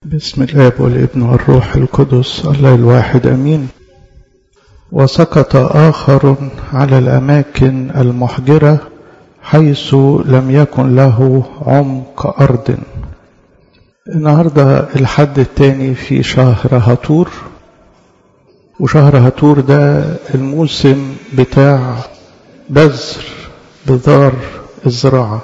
بسم الآب والابن والروح القدس الله الواحد أمين وسقط آخر على الأماكن المحجرة حيث لم يكن له عمق أرض النهاردة الحد الثاني في شهر هطور وشهر هطور ده الموسم بتاع بذر بذار الزراعة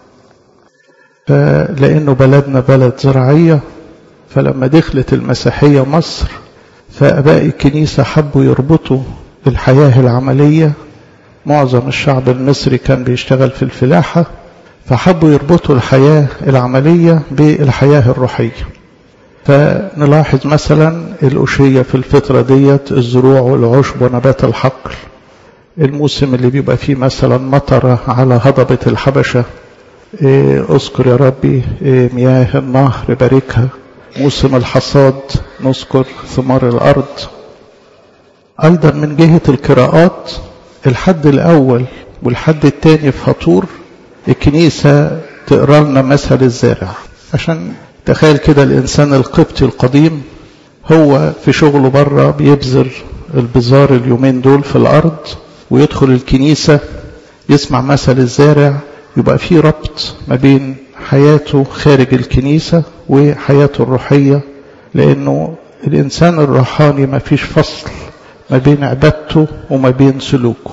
فلأنه بلدنا بلد زراعية فلما دخلت المسيحية مصر فأباء الكنيسة حبوا يربطوا الحياة العملية معظم الشعب المصري كان بيشتغل في الفلاحة فحبوا يربطوا الحياة العملية بالحياة الروحية فنلاحظ مثلا الأشية في الفترة ديت الزروع والعشب ونبات الحقل الموسم اللي بيبقى فيه مثلا مطرة على هضبة الحبشة اذكر يا ربي مياه النهر باركها موسم الحصاد نذكر ثمار الأرض أيضا من جهة القراءات الحد الأول والحد الثاني في هطور الكنيسة تقرا لنا مثل الزارع عشان تخيل كده الإنسان القبطي القديم هو في شغله بره بيبذر البذار اليومين دول في الأرض ويدخل الكنيسة يسمع مثل الزارع يبقى في ربط ما بين حياته خارج الكنيسة وحياته الروحية لأنه الإنسان الروحاني ما فيش فصل ما بين عبادته وما بين سلوكه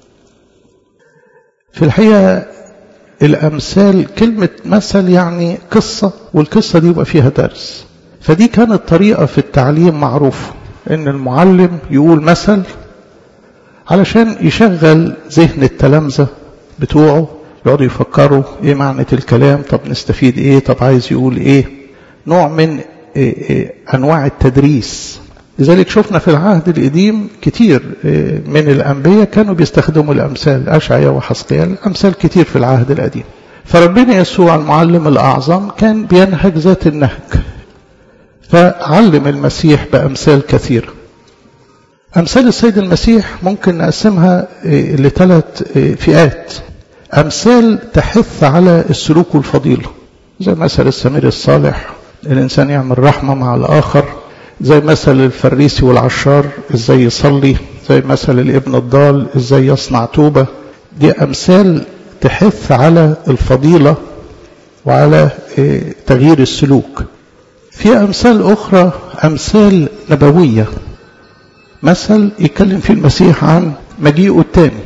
في الحقيقة الأمثال كلمة مثل يعني قصة والقصة دي يبقى فيها درس فدي كانت طريقة في التعليم معروفة إن المعلم يقول مثل علشان يشغل ذهن التلامذة بتوعه يقعدوا يفكروا ايه معنى الكلام طب نستفيد ايه طب عايز يقول ايه نوع من إيه إيه انواع التدريس لذلك شفنا في العهد القديم كتير إيه من الانبياء كانوا بيستخدموا الامثال اشعياء وحسقيال امثال كتير في العهد القديم فربنا يسوع المعلم الاعظم كان بينهج ذات النهج فعلم المسيح بامثال كثيره امثال السيد المسيح ممكن نقسمها لثلاث فئات أمثال تحث على السلوك والفضيلة زي مثل السمير الصالح الإنسان يعمل رحمة مع الآخر زي مثل الفريسي والعشار إزاي يصلي زي مثل الابن الضال إزاي يصنع توبة دي أمثال تحث على الفضيلة وعلى تغيير السلوك في أمثال أخرى أمثال نبوية مثل يتكلم فيه المسيح عن مجيئه الثاني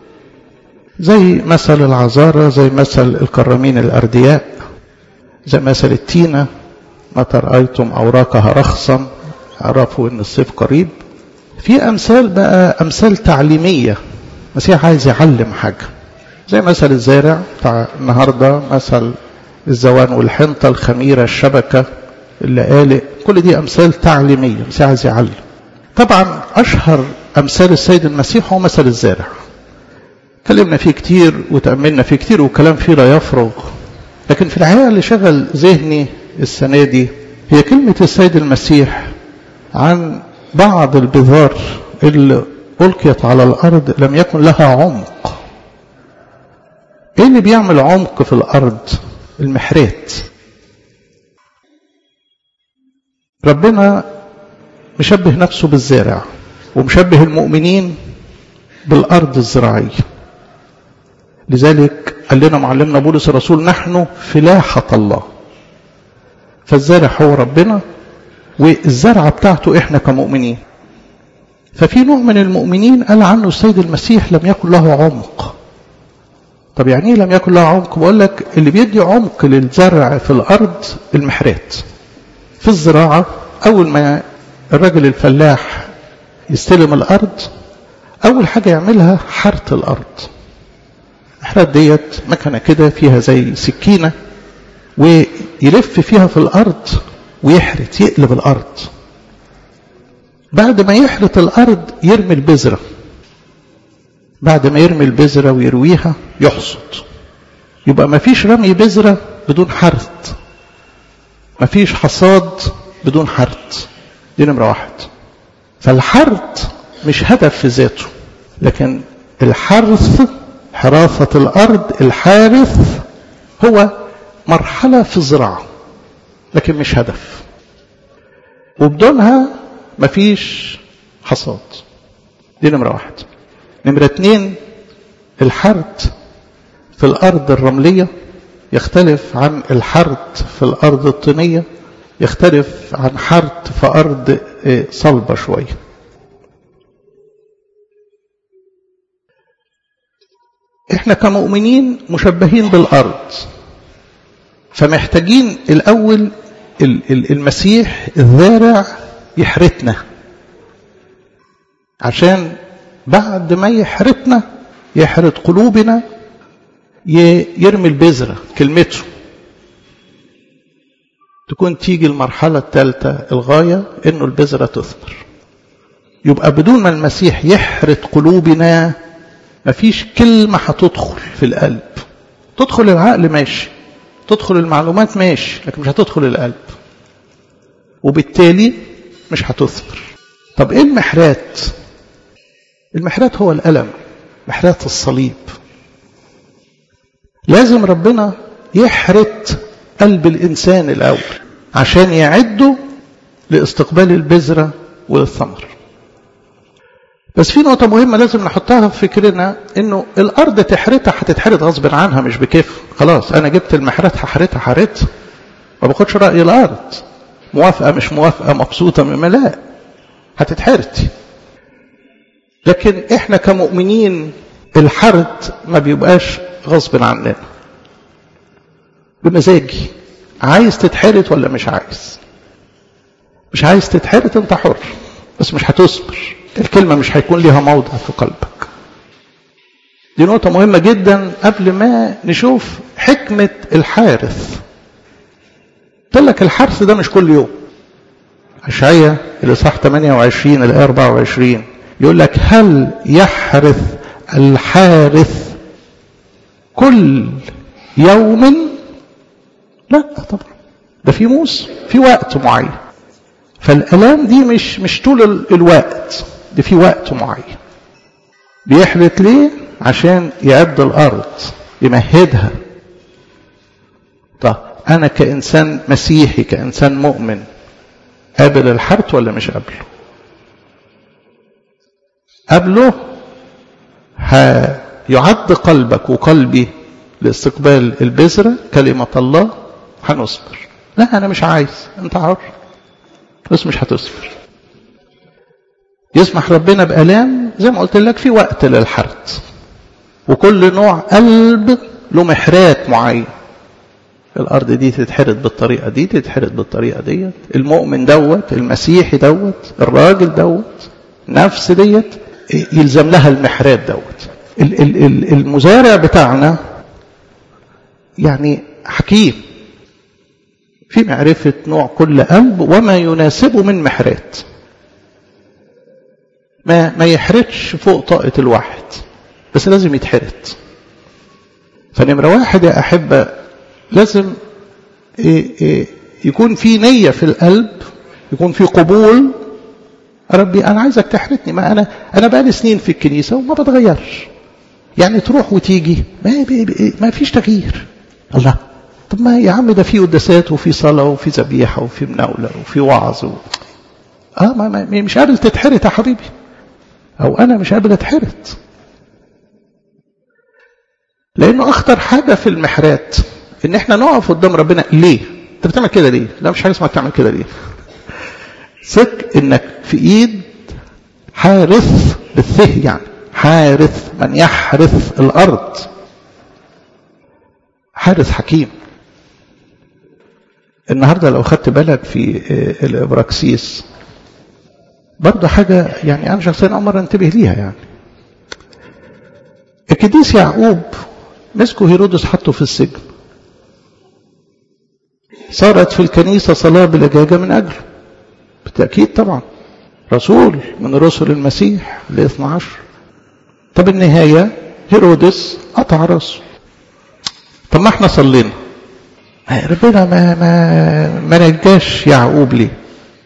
زي مثل العذارى زي مثل الكرامين الأردياء زي مثل التينة متى رأيتم أوراقها رخصا عرفوا أن الصيف قريب في أمثال بقى أمثال تعليمية المسيح عايز يعلم حاجة زي مثل الزارع بتاع النهاردة مثل الزوان والحنطة الخميرة الشبكة اللقالق كل دي أمثال تعليمية المسيح عايز يعلم طبعا أشهر أمثال السيد المسيح هو مثل الزارع اتكلمنا فيه كتير وتأملنا فيه كتير والكلام فيه لا يفرغ لكن في الحقيقة اللي شغل ذهني السنة دي هي كلمة السيد المسيح عن بعض البذار اللي ألقيت على الأرض لم يكن لها عمق إيه اللي بيعمل عمق في الأرض المحرات ربنا مشبه نفسه بالزارع ومشبه المؤمنين بالأرض الزراعية لذلك قال لنا معلمنا بولس الرسول نحن فلاحة الله فالزارع هو ربنا والزرعة بتاعته احنا كمؤمنين ففي نوع من المؤمنين قال عنه السيد المسيح لم يكن له عمق طب يعني ايه لم يكن له عمق بقول لك اللي بيدي عمق للزرع في الارض المحرات في الزراعة اول ما الراجل الفلاح يستلم الارض اول حاجة يعملها حرث الارض الحرات ديت مكنه كده فيها زي سكينه ويلف فيها في الارض ويحرث يقلب الارض بعد ما يحرث الارض يرمي البذره بعد ما يرمي البذره ويرويها يحصد يبقى ما فيش رمي بذره بدون حرث ما فيش حصاد بدون حرث دي نمره واحد فالحرث مش هدف في ذاته لكن الحرث حراثة الأرض الحارث هو مرحلة في الزراعة لكن مش هدف وبدونها مفيش حصاد دي نمرة واحد نمرة اتنين الحرث في الأرض الرملية يختلف عن الحرث في الأرض الطينية يختلف عن حرث في أرض صلبة شوية احنا كمؤمنين مشبهين بالأرض فمحتاجين الأول المسيح الذارع يحرتنا عشان بعد ما يحرتنا يحرت قلوبنا يرمي البذرة كلمته تكون تيجي المرحلة الثالثة الغاية انه البذرة تثمر يبقى بدون ما المسيح يحرت قلوبنا مفيش كلمة هتدخل في القلب تدخل العقل ماشي تدخل المعلومات ماشي لكن مش هتدخل القلب وبالتالي مش هتثمر طب ايه المحرات المحرات هو الألم محرات الصليب لازم ربنا يحرت قلب الإنسان الأول عشان يعده لاستقبال البذرة والثمر بس في نقطة مهمة لازم نحطها في فكرنا انه الارض تحرتها هتتحرت غصب عنها مش بكيف خلاص انا جبت المحرات هحرتها حرتها ما باخدش رأي الارض موافقة مش موافقة مبسوطة مما لا هتتحرت لكن احنا كمؤمنين الحرت ما بيبقاش غصب عننا بمزاجي عايز تتحرت ولا مش عايز مش عايز تتحرت انت حر بس مش هتثمر الكلمة مش هيكون ليها موضع في قلبك دي نقطة مهمة جدا قبل ما نشوف حكمة الحارث قلت لك الحرث ده مش كل يوم أشعية الإصحاح 28 الآية 24 يقول لك هل يحرث الحارث كل يوم لا طبعا ده في موس في وقت معين فالالام دي مش مش طول الوقت دي في وقت معين بيحرث ليه عشان يعد الارض يمهدها طب انا كانسان مسيحي كانسان مؤمن قابل الحرث ولا مش قابله قبله هيعد قلبك وقلبي لاستقبال البذرة كلمة الله هنصبر لا أنا مش عايز أنت حر بس مش هتصبر يسمح ربنا بألام زي ما قلت لك في وقت للحرث وكل نوع قلب له محرات معين الأرض دي تتحرث بالطريقة دي تتحرث بالطريقة ديت المؤمن دوت المسيحي دوت الراجل دوت نفس ديت يلزم لها المحرات دوت المزارع بتاعنا يعني حكيم في معرفة نوع كل قلب وما يناسبه من محرات ما ما يحرتش فوق طاقة الواحد بس لازم يتحرت فنمرة واحد يا أحبة لازم إيه إيه يكون في نية في القلب يكون في قبول ربي أنا عايزك تحرتني ما أنا أنا بقالي سنين في الكنيسة وما بتغيرش يعني تروح وتيجي ما, ما فيش تغيير الله طب ما يا عم ده في قداسات وفي صلاة وفي ذبيحة وفي مناولة وفي وعظ و... اه ما, ما مش قابل تتحرت يا حبيبي او انا مش قابل اتحرت لانه اخطر حاجة في المحرات ان احنا نقف قدام ربنا ليه انت بتعمل كده ليه لا مش حاجة اسمها تعمل كده ليه ثق انك في ايد حارث بالثه يعني حارث من يحرث الارض حارث حكيم النهارده لو خدت بالك في الابراكسيس برضه حاجة يعني أنا شخصيا أول مرة انتبه ليها يعني القديس يعقوب مسكوا هيرودس حطه في السجن صارت في الكنيسة صلاة بلجاجة من أجله بالتأكيد طبعا رسول من رسل المسيح ل 12 طب النهاية هيرودس قطع راسه طب ما احنا صلينا ربنا ما ما ما نجاش يعقوب ليه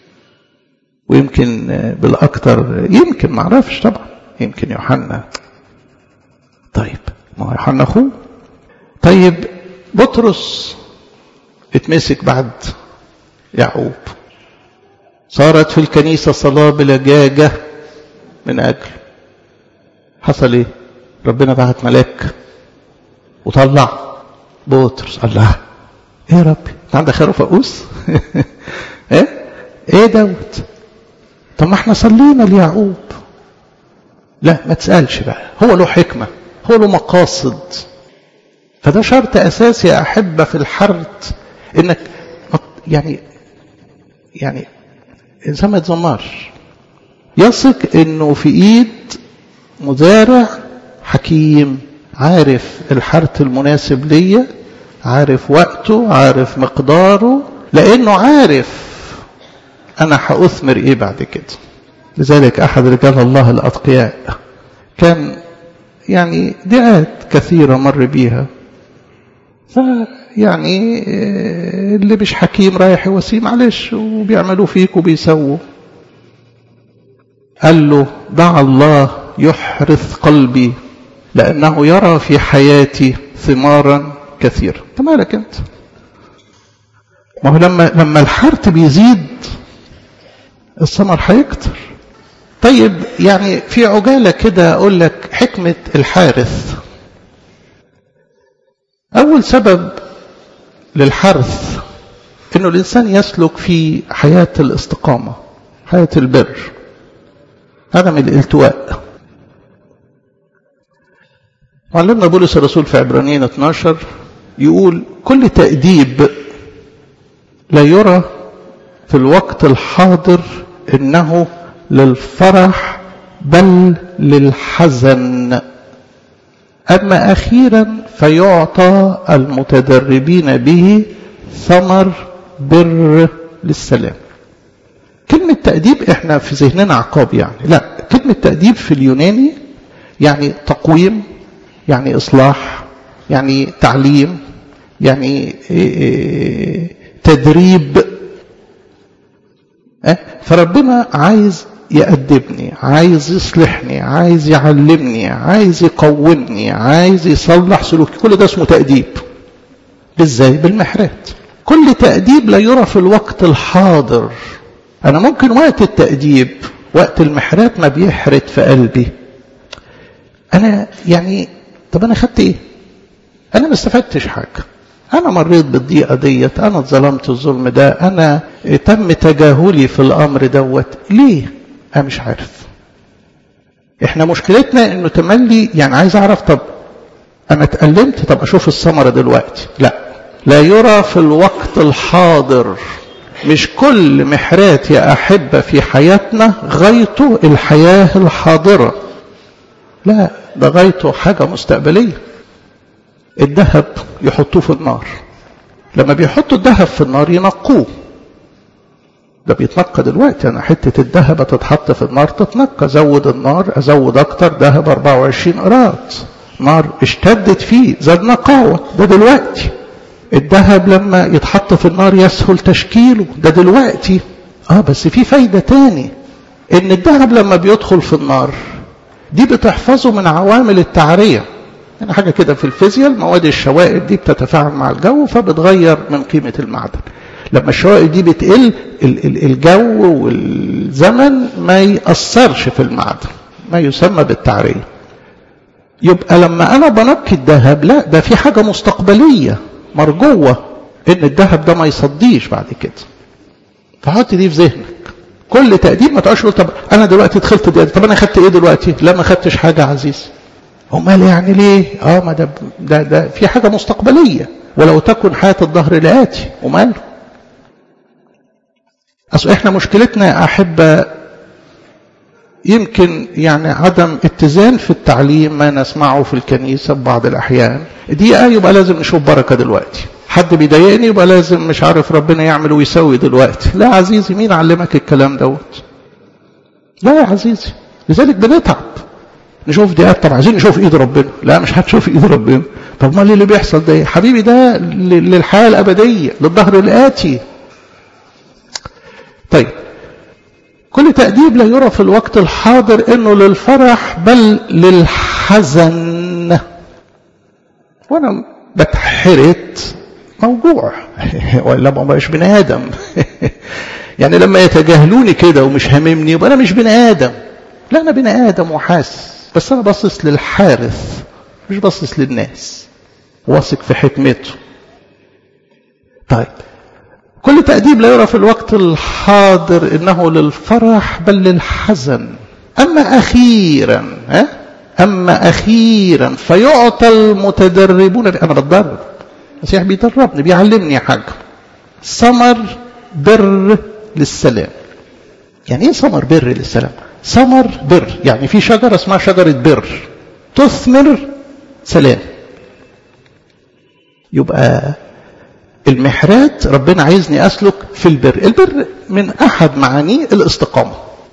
ويمكن بالاكثر يمكن ما اعرفش طبعا يمكن يوحنا طيب ما هو يوحنا اخوه طيب بطرس اتمسك بعد يعقوب صارت في الكنيسة صلاة بلجاجة من أجل حصل إيه ربنا بعت ملاك وطلع بطرس الله ايه يا ربي انت عندك خير وفقوس ايه ايه دوت طب ما احنا صلينا ليعقوب لا ما تسالش بقى هو له حكمه هو له مقاصد فده شرط اساسي يا احبه في الحرث انك يعني يعني الانسان ما يتذمرش يثق انه في ايد مزارع حكيم عارف الحرث المناسب ليا عارف وقته عارف مقداره لانه عارف انا هاثمر ايه بعد كده لذلك احد رجال الله الاتقياء كان يعني دعات كثيره مر بيها فيعني اللي مش حكيم رايح يواسيه معلش وبيعملوا فيك وبيسووا قال له دع الله يحرث قلبي لأنه يرى في حياتي ثمارا كثيرة انت مالك انت ما هو لما لما الحرث بيزيد الثمر هيكتر طيب يعني في عجالة كده أقول لك حكمة الحارث أول سبب للحرث إنه الإنسان يسلك في حياة الاستقامة حياة البر عدم الالتواء معلمنا بولس الرسول في عبرانيين 12 يقول كل تأديب لا يرى في الوقت الحاضر إنه للفرح بل للحزن أما أخيرا فيعطى المتدربين به ثمر بر للسلام كلمة تأديب احنا في ذهننا عقاب يعني لا كلمة تأديب في اليوناني يعني تقويم يعني إصلاح يعني تعليم يعني تدريب فربنا عايز يأدبني عايز يصلحني عايز يعلمني عايز يقومني عايز يصلح سلوكي كل ده اسمه تأديب ازاي بالمحرات كل تأديب لا يرى في الوقت الحاضر أنا ممكن وقت التأديب وقت المحرات ما بيحرت في قلبي أنا يعني طب أنا خدت إيه؟ أنا ما استفدتش حاجة أنا مريت بالضيقة ديت أنا اتظلمت الظلم ده أنا تم تجاهلي في الأمر دوت ليه؟ أنا مش عارف إحنا مشكلتنا إنه تملي يعني عايز أعرف طب أنا اتألمت طب أشوف الثمرة دلوقتي لا لا يرى في الوقت الحاضر مش كل محرات يا أحبة في حياتنا غايته الحياة الحاضرة لا ده غايته حاجة مستقبلية الذهب يحطوه في النار لما بيحطوا الذهب في النار ينقوه ده بيتنقى دلوقتي انا حته الذهب تتحط في النار تتنقى زود النار ازود اكتر ذهب 24 قراط نار اشتدت فيه زاد نقاوه ده دلوقتي الذهب لما يتحط في النار يسهل تشكيله ده دلوقتي اه بس في فايده تاني ان الذهب لما بيدخل في النار دي بتحفظه من عوامل التعريه يعني حاجة كده في الفيزياء المواد الشوائب دي بتتفاعل مع الجو فبتغير من قيمة المعدن لما الشوائب دي بتقل الجو والزمن ما يأثرش في المعدن ما يسمى بالتعرية يبقى لما أنا بنقي الذهب لا ده في حاجة مستقبلية مرجوة إن الذهب ده ما يصديش بعد كده فحط دي في ذهنك كل تقديم ما تقعدش تقول طب انا دلوقتي دخلت دي طب انا خدت ايه دلوقتي لا ما خدتش حاجه عزيز امال يعني ليه اه ما ده, ده ده في حاجه مستقبليه ولو تكن حياه الظهر لاتي وماله اصل احنا مشكلتنا يا احبه يمكن يعني عدم اتزان في التعليم ما نسمعه في الكنيسه ببعض الاحيان دقيقه يبقى لازم نشوف بركه دلوقتي حد بيضايقني يبقى لازم مش عارف ربنا يعمل ويسوي دلوقتي لا يا عزيزي مين علمك الكلام دوت لا يا عزيزي لذلك بنتعب نشوف دقات طب عايزين نشوف ايد ربنا لا مش هتشوف ايد ربنا طب ما اللي بيحصل ده حبيبي ده للحياه الابديه للظهر الاتي طيب كل تأديب لا يرى في الوقت الحاضر انه للفرح بل للحزن وانا بتحرت موجوع ولا ما بقاش بني ادم يعني لما يتجاهلوني كده ومش هاممني يبقى انا مش بني ادم لا انا بني ادم وحاسس بس انا باصص للحارث مش باصص للناس واثق في حكمته طيب كل تأديب لا يرى في الوقت الحاضر إنه للفرح بل للحزن أما أخيرا ها أما أخيرا فيعطى المتدربون أنا بتدرب المسيح بيدربني بيعلمني حاجة ثمر بر للسلام يعني ايه ثمر بر للسلام ثمر بر يعني في شجرة اسمها شجرة بر تثمر سلام يبقى المحرات ربنا عايزني أسلك في البر البر من أحد معانيه الاستقامة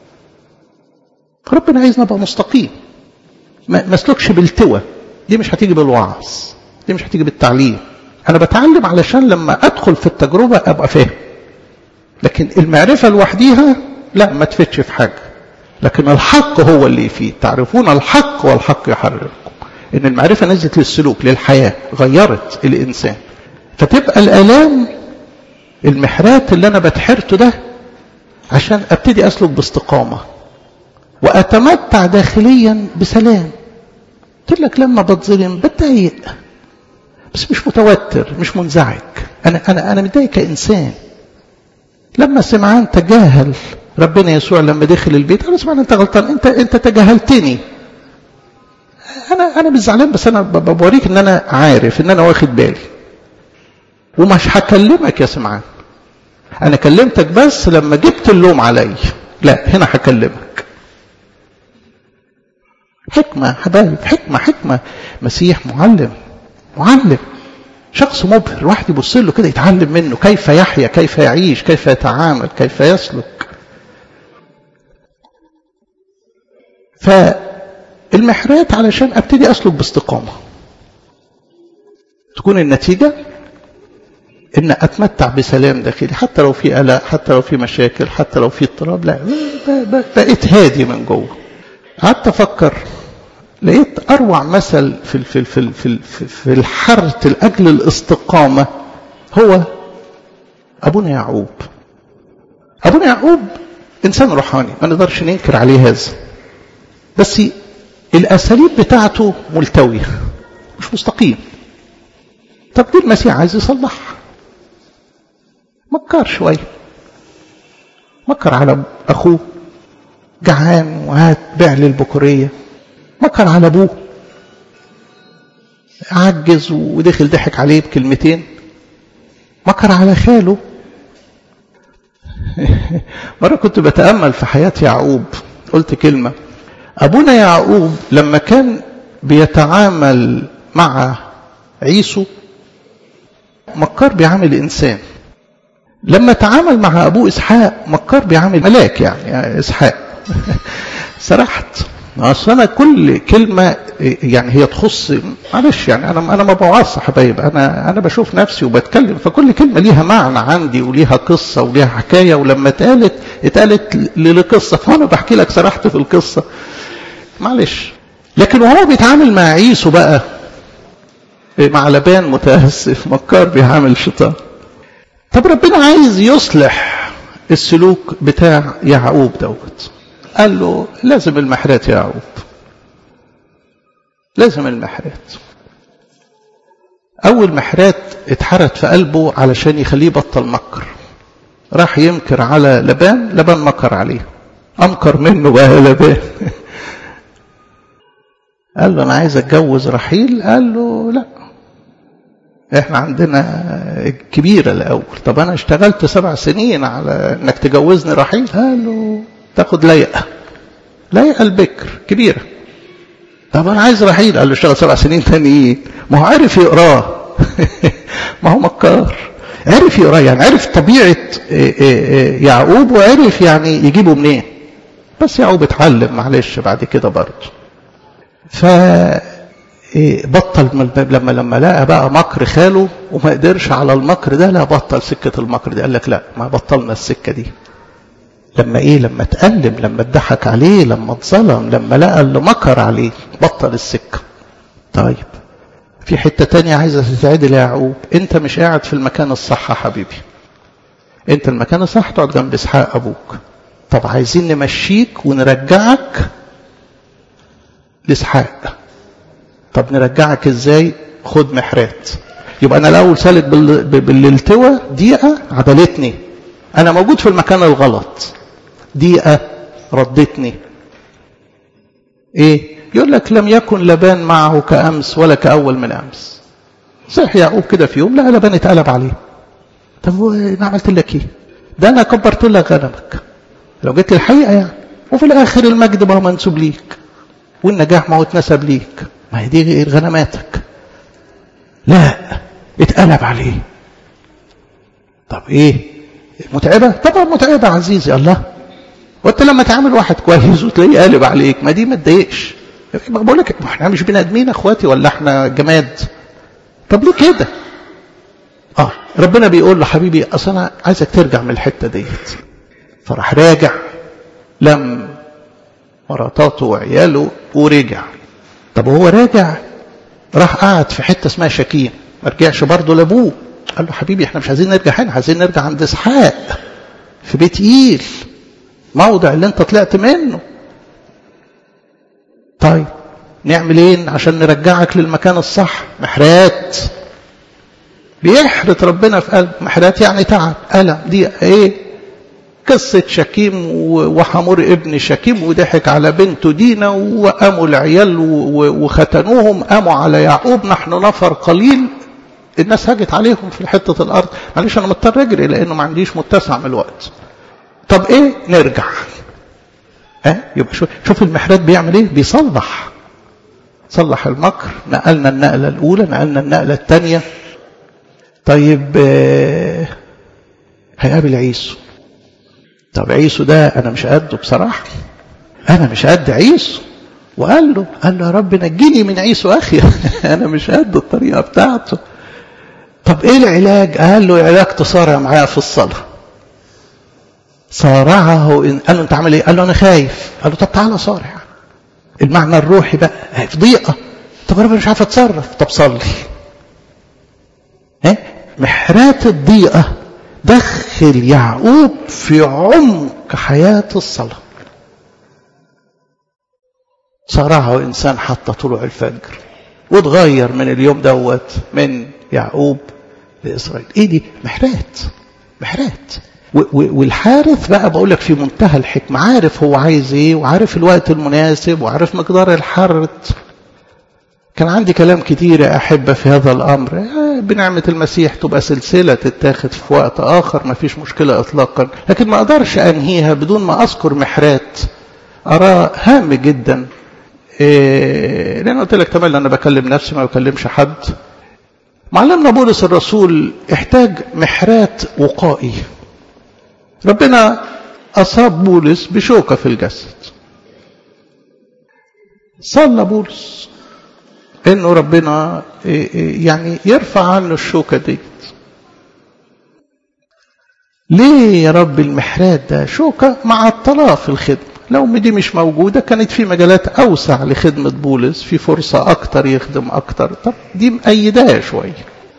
ربنا عايزنا أبقى مستقيم ما اسلكش بالتوى دي مش هتيجي بالوعظ دي مش هتيجي بالتعليم أنا بتعلم علشان لما أدخل في التجربة أبقى فاهم لكن المعرفة لوحديها لا ما تفتش في حاجة لكن الحق هو اللي يفيد تعرفون الحق والحق يحرركم إن المعرفة نزلت للسلوك للحياة غيرت الإنسان فتبقى الآلام المحرات اللي أنا بتحرته ده عشان أبتدي أسلك باستقامة وأتمتع داخليا بسلام قلت لك لما بتظلم بتضايق بس مش متوتر مش منزعج أنا أنا أنا متضايق كإنسان لما سمعان تجاهل ربنا يسوع لما دخل البيت أنا سمعان أنت غلطان أنت أنت تجاهلتني أنا أنا مش زعلان بس أنا بوريك إن أنا عارف إن أنا واخد بالي ومش هكلمك يا سمعان انا كلمتك بس لما جبت اللوم علي لا هنا هكلمك حكمة حبايب حكمة حكمة مسيح معلم معلم شخص مبهر الواحد يبص له كده يتعلم منه كيف يحيا كيف يعيش كيف يتعامل كيف يسلك فالمحرات علشان ابتدي اسلك باستقامة تكون النتيجة ان اتمتع بسلام داخلي حتى لو في قلق حتى لو في مشاكل حتى لو في اضطراب لا بقيت هادي من جوه قعدت افكر لقيت اروع مثل في في في في, في الحرث لاجل الاستقامه هو ابونا يعقوب ابونا يعقوب انسان روحاني ما نقدرش ننكر عليه هذا بس الاساليب بتاعته ملتويه مش مستقيم طب دي المسيح عايز يصلحها مكر شوية مكر على أخوه جعان وهات بيع لي البكورية مكر على أبوه عجز ودخل ضحك عليه بكلمتين مكر على خاله مرة كنت بتأمل في حياة يعقوب قلت كلمة أبونا يعقوب لما كان بيتعامل مع عيسو مكار بيعامل إنسان لما تعامل مع أبوه إسحاق مكار بيعامل ملاك يعني إسحاق سرحت اصل انا كل كلمه يعني هي تخص معلش يعني انا انا ما بوعظش حبايب انا انا بشوف نفسي وبتكلم فكل كلمه ليها معنى عندي وليها قصه وليها حكايه ولما اتقالت اتقالت لقصه فانا بحكي لك سرحت في القصه معلش لكن وهو بيتعامل مع عيسو بقى مع لبان متاسف مكار بيعامل الشيطان طب ربنا عايز يصلح السلوك بتاع يعقوب دوت قال له لازم المحرات يا يعقوب لازم المحرات أول محرات اتحرت في قلبه علشان يخليه بطل مكر راح يمكر على لبان لبان مكر عليه أمكر منه بقى لبان قال له أنا عايز أتجوز رحيل قال له لا احنا عندنا كبيرة الأول طب أنا اشتغلت سبع سنين على إنك تجوزني رحيل قال له تاخد ليقة ليقة البكر كبيرة طب أنا عايز رحيل قال له اشتغل سبع سنين تانيين ما هو عارف يقراه ما هو مكار عرف يقراه يعني عرف طبيعة يعقوب وعرف يعني يجيبه منين بس يعقوب اتعلم معلش بعد كده برضه ف بطل لما لما لقى بقى مكر خاله وما قدرش على المكر ده لا بطل سكة المكر دي قال لك لا ما بطلنا السكة دي لما ايه لما اتألم لما اتضحك عليه لما اتظلم لما لقى اللي مكر عليه بطل السكة طيب في حتة تانية عايزة تتعدل يا يعقوب انت مش قاعد في المكان الصح يا حبيبي انت المكان الصح تقعد جنب اسحاق ابوك طب عايزين نمشيك ونرجعك لاسحاق طب نرجعك ازاي خد محرات يبقى انا الاول سالك بالالتوى دقيقه عدلتني انا موجود في المكان الغلط دقيقه ردتني ايه يقول لك لم يكن لبان معه كامس ولا كاول من امس صح يعقوب كده في يوم لا لبان اتقلب عليه طب انا عملت لك ايه ده انا كبرت لك غنمك لو جيت الحقيقه يعني وفي الاخر المجد ما هو منسوب ليك والنجاح ما هو اتنسب ليك ما هي دي غنماتك لا اتقلب عليه طب ايه متعبة طبعا متعبة عزيزي الله وانت لما تعامل واحد كويس وتلاقيه قالب عليك ما دي ما تضايقش بقول لك احنا مش بني ادمين اخواتي ولا احنا جماد طب ليه كده اه ربنا بيقول له حبيبي اصل انا عايزك ترجع من الحته ديت فراح راجع لم مراتاته وعياله ورجع طب وهو راجع راح قعد في حته اسمها شكيم ما رجعش برضه لابوه قال له حبيبي احنا مش عايزين نرجع هنا عايزين نرجع عند اسحاق في بيت ايل موضع اللي انت طلعت منه طيب نعمل ايه عشان نرجعك للمكان الصح محرات بيحرت ربنا في قلب محرات يعني تعب ألم دي ايه قصة شكيم وحمور ابن شكيم وضحك على بنته دينا وقاموا العيال وختنوهم قاموا على يعقوب نحن نفر قليل الناس هجت عليهم في حتة الأرض معلش أنا مضطر أجري لأنه ما عنديش متسع من الوقت طب إيه نرجع ها يبقى شوف, شوف المحرات بيعمل إيه بيصلح صلح المكر نقلنا النقلة الأولى نقلنا النقلة الثانية طيب آه هيقابل عيسو طب عيسو ده أنا مش قده بصراحة أنا مش قد عيسو وقال له قال له يا رب نجيني من عيسو أخي أنا مش قد الطريقة بتاعته طب إيه العلاج قال له العلاج تصارع معايا في الصلاة صارعه إن قال له أنت عامل إيه قال له أنا خايف قال له طب تعالى صارع المعنى الروحي بقى في ضيقة طب أنا مش عارف أتصرف طب صلي ها محرات الضيقة دخل يعقوب في عمق حياة الصلاة صارعه إنسان حتى طلوع الفجر واتغير من اليوم دوت من يعقوب لإسرائيل إيه دي محرات محرات والحارث بقى بقول لك في منتهى الحكمة عارف هو عايز ايه وعارف الوقت المناسب وعارف مقدار الحرث كان عندي كلام كتير يا أحبة في هذا الأمر بنعمة المسيح تبقى سلسلة تتاخد في وقت آخر ما فيش مشكلة إطلاقا لكن ما أقدرش أنهيها بدون ما أذكر محرات أراه هام جدا إيه لأن قلت لك تمام أنا بكلم نفسي ما بكلمش حد معلمنا بولس الرسول احتاج محرات وقائي ربنا أصاب بولس بشوكة في الجسد صلى بولس انه ربنا يعني يرفع عنه الشوكة دي ليه يا رب المحرات ده شوكة مع الطلاق في الخدمة لو دي مش موجودة كانت في مجالات أوسع لخدمة بولس في فرصة أكتر يخدم أكتر طب دي مأيداها شوية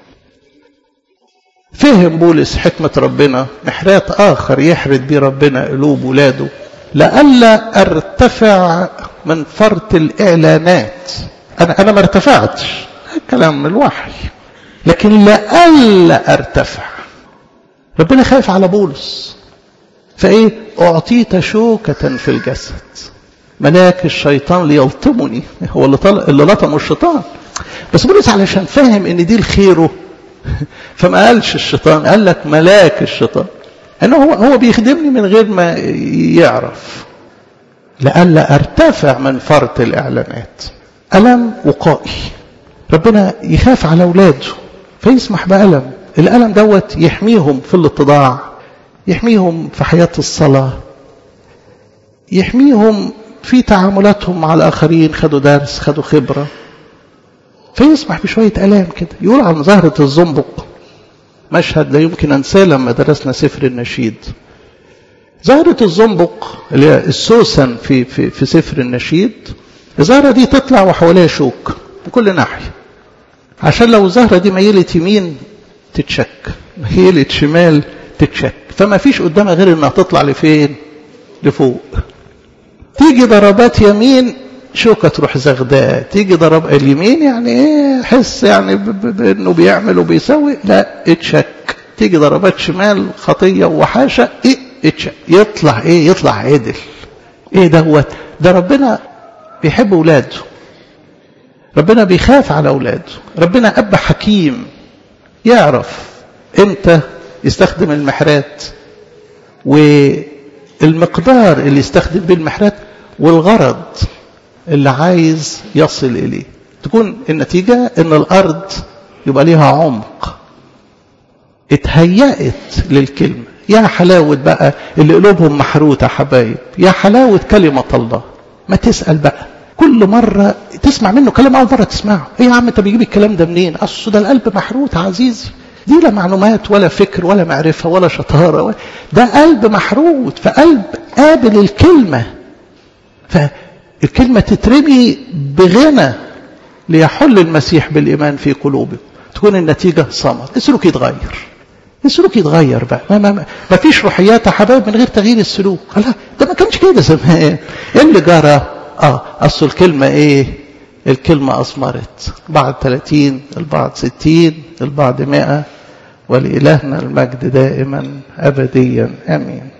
فهم بولس حكمة ربنا محرات آخر يحرد بيه ربنا قلوب ولاده لئلا ارتفع من فرط الإعلانات أنا أنا ما ارتفعتش كلام من الوحي لكن لئلا ارتفع ربنا خايف على بولس فإيه أعطيت شوكة في الجسد ملاك الشيطان ليلطمني هو اللي, طل... اللي لطمه الشيطان بس بولس علشان فاهم ان دي لخيره فما قالش الشيطان قال لك ملاك الشيطان انه هو هو بيخدمني من غير ما يعرف لئلا ارتفع من فرط الاعلانات الم وقائي ربنا يخاف على اولاده فيسمح بألم الألم دوت يحميهم في الاتضاع يحميهم في حياة الصلاة يحميهم في تعاملاتهم مع الآخرين خدوا درس خدوا خبرة فيسمح بشوية ألام كده يقول عن زهرة الزنبق مشهد لا يمكن أنساه لما درسنا سفر النشيد زهرة الزنبق اللي هي السوسن في, في, في سفر النشيد الزهرة دي تطلع وحواليها شوك بكل ناحية عشان لو الزهرة دي ميلت يمين تتشك ميلت شمال تتشك فما فيش قدامها غير انها تطلع لفين لفوق تيجي ضربات يمين شوكة تروح زغداء تيجي ضرب اليمين يعني ايه حس يعني بانه بيعمل وبيسوي لا اتشك تيجي ضربات شمال خطية وحاشة ايه اتشك يطلع ايه يطلع عدل ايه دوت ده ربنا بيحب اولاده ربنا بيخاف على اولاده ربنا اب حكيم يعرف امتى يستخدم المحرات والمقدار اللي يستخدم بيه المحرات والغرض اللي عايز يصل إليه تكون النتيجة ان الأرض يبقى ليها عمق اتهيأت للكلمة يا حلاوة بقى اللي قلوبهم محروتة حبايب يا حلاوة كلمة الله ما تسأل بقى كل مرة تسمع منه كلام أول مرة تسمعه ايه يا عم انت بيجيب الكلام ده منين اصل ده القلب محروت عزيزي دي لا معلومات ولا فكر ولا معرفة ولا شطارة ولا ده قلب محروت فقلب قابل الكلمة فالكلمة تترمي بغنى ليحل المسيح بالإيمان في قلوبه تكون النتيجة صمت السلوك يتغير السلوك يتغير بقى ما, ما, ما فيش روحيات يا حبايب من غير تغيير السلوك لا ده ما كانش كده زمان ايه اللي جرى اه اصل الكلمة ايه الكلمة أثمرت بعد 30 البعض 60 البعض 100 ولإلهنا المجد دائما أبديا آمين